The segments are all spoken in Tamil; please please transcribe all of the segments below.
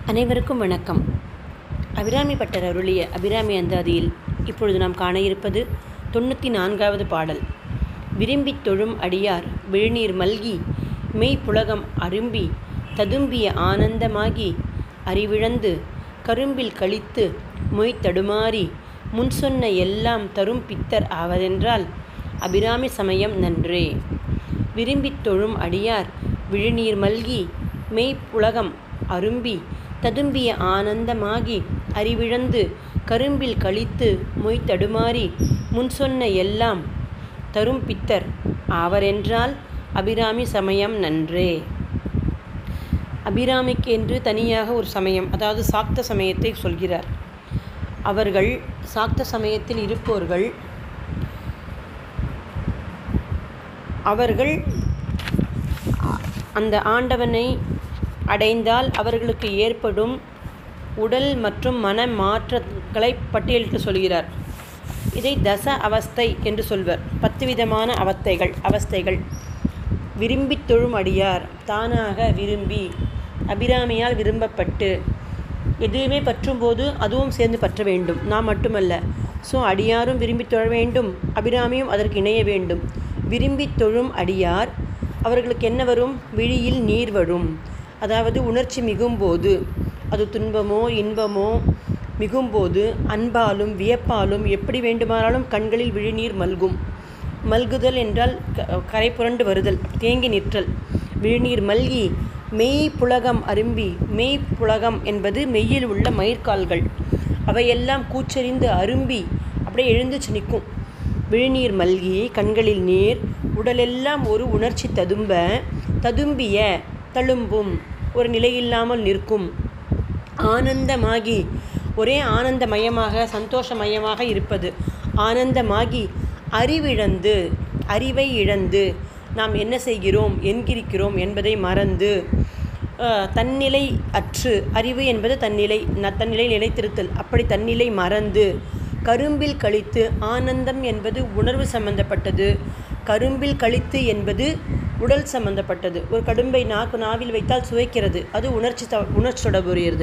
அனைவருக்கும் வணக்கம் அபிராமி பட்டர் அருளிய அபிராமி அந்தாதியில் இப்பொழுது நாம் காண இருப்பது தொண்ணூற்றி நான்காவது பாடல் விரும்பித் தொழும் அடியார் விழுநீர் மல்கி மெய்ப்புலகம் அரும்பி ததும்பிய ஆனந்தமாகி அறிவிழந்து கரும்பில் கழித்து மொய் தடுமாறி முன் சொன்ன எல்லாம் தரும் பித்தர் ஆவதென்றால் அபிராமி சமயம் நன்றே விரும்பித் தொழும் அடியார் விழுநீர் மல்கி மெய்ப்புலகம் அரும்பி ததும்பிய ஆனந்தமாகி அறிவிழந்து கரும்பில் கழித்து மொய் தடுமாறி முன் சொன்ன எல்லாம் தரும் பித்தர் ஆவரென்றால் அபிராமி சமயம் நன்றே அபிராமிக்கு என்று தனியாக ஒரு சமயம் அதாவது சாக்த சமயத்தை சொல்கிறார் அவர்கள் சாக்த சமயத்தில் இருப்போர்கள் அவர்கள் அந்த ஆண்டவனை அடைந்தால் அவர்களுக்கு ஏற்படும் உடல் மற்றும் மன மாற்றங்களை பட்டியலிட்டு சொல்கிறார் இதை தச அவஸ்தை என்று சொல்வர் பத்து விதமான அவஸ்தைகள் அவஸ்தைகள் விரும்பி தொழும் அடியார் தானாக விரும்பி அபிராமியால் விரும்பப்பட்டு எதுவுமே பற்றும்போது அதுவும் சேர்ந்து பற்ற வேண்டும் நாம் மட்டுமல்ல ஸோ அடியாரும் விரும்பி தொழ வேண்டும் அபிராமியும் அதற்கு இணைய வேண்டும் விரும்பி தொழும் அடியார் அவர்களுக்கு என்ன வரும் விழியில் நீர் வரும் அதாவது உணர்ச்சி மிகும்போது அது துன்பமோ இன்பமோ மிகும்போது அன்பாலும் வியப்பாலும் எப்படி வேண்டுமானாலும் கண்களில் விழிநீர் மல்கும் மல்குதல் என்றால் கரை புரண்டு வருதல் தேங்கி நிற்றல் விழிநீர் மல்கி மெய் புலகம் அரும்பி மெய் புலகம் என்பது மெய்யில் உள்ள மயிர்கால்கள் அவையெல்லாம் கூச்சறிந்து அரும்பி அப்படியே எழுந்துச்சு நிற்கும் விழிநீர் மல்கி கண்களில் நீர் உடலெல்லாம் ஒரு உணர்ச்சி ததும்ப ததும்பிய தழும்பும் ஒரு நிலையில்லாமல் நிற்கும் ஆனந்தமாகி ஒரே ஆனந்தமயமாக சந்தோஷமயமாக இருப்பது ஆனந்தமாகி அறிவிழந்து அறிவை இழந்து நாம் என்ன செய்கிறோம் என்கிருக்கிறோம் என்பதை மறந்து தன்னிலை அற்று அறிவு என்பது தன்னிலை தன்னிலை நிலைத்திருத்தல் அப்படி தன்னிலை மறந்து கரும்பில் கழித்து ஆனந்தம் என்பது உணர்வு சம்பந்தப்பட்டது கரும்பில் கழித்து என்பது உடல் சம்பந்தப்பட்டது ஒரு கடும்பை நாக்கு நாவில் வைத்தால் சுவைக்கிறது அது உணர்ச்சி த உணர்ச்சி தொடர்புடையது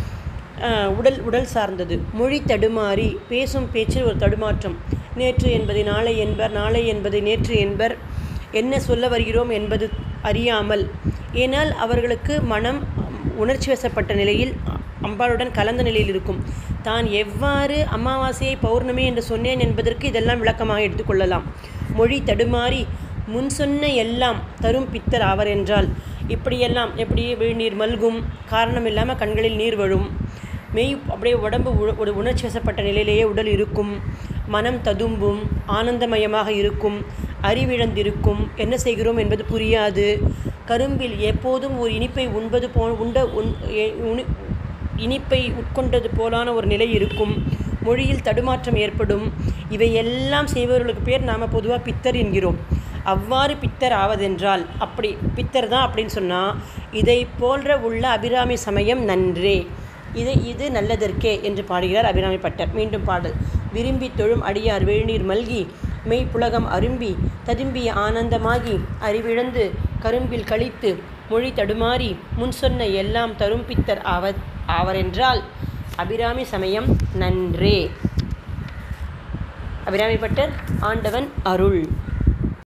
உடல் உடல் சார்ந்தது மொழி தடுமாறி பேசும் பேச்சில் ஒரு தடுமாற்றம் நேற்று என்பதை நாளை என்பர் நாளை என்பதை நேற்று என்பர் என்ன சொல்ல வருகிறோம் என்பது அறியாமல் ஏனால் அவர்களுக்கு மனம் உணர்ச்சி வசப்பட்ட நிலையில் அம்பாளுடன் கலந்த நிலையில் இருக்கும் தான் எவ்வாறு அமாவாசையை பௌர்ணமி என்று சொன்னேன் என்பதற்கு இதெல்லாம் விளக்கமாக எடுத்துக்கொள்ளலாம் மொழி தடுமாறி முன் சொன்ன எல்லாம் தரும் பித்தர் ஆவர் என்றால் இப்படியெல்லாம் எப்படி விழுநீர் மல்கும் காரணம் இல்லாமல் கண்களில் நீர் வழும் மெய் அப்படியே உடம்பு ஒரு உணர்ச்சி வசப்பட்ட நிலையிலேயே உடல் இருக்கும் மனம் ததும்பும் ஆனந்தமயமாக இருக்கும் அறிவிழந்திருக்கும் என்ன செய்கிறோம் என்பது புரியாது கரும்பில் எப்போதும் ஒரு இனிப்பை உண்பது போ உண்ட உன் இனிப்பை உட்கொண்டது போலான ஒரு நிலை இருக்கும் மொழியில் தடுமாற்றம் ஏற்படும் இவையெல்லாம் செய்பவர்களுக்கு பேர் நாம் பொதுவாக பித்தர் என்கிறோம் அவ்வாறு பித்தர் ஆவதென்றால் அப்படி பித்தர் தான் அப்படின்னு சொன்னால் இதை போன்ற உள்ள அபிராமி சமயம் நன்றே இது இது நல்லதற்கே என்று பாடுகிறார் அபிராமி பட்டர் மீண்டும் பாடல் விரும்பி தொழும் அடியார் வேழ்நீர் மல்கி மெய் புலகம் அரும்பி ததும்பிய ஆனந்தமாகி அறிவிழந்து கரும்பில் கழித்து மொழி தடுமாறி முன் சொன்ன எல்லாம் தரும் பித்தர் ஆவர் ஆவரென்றால் அபிராமி சமயம் நன்றே அபிராமி பட்டர் ஆண்டவன் அருள்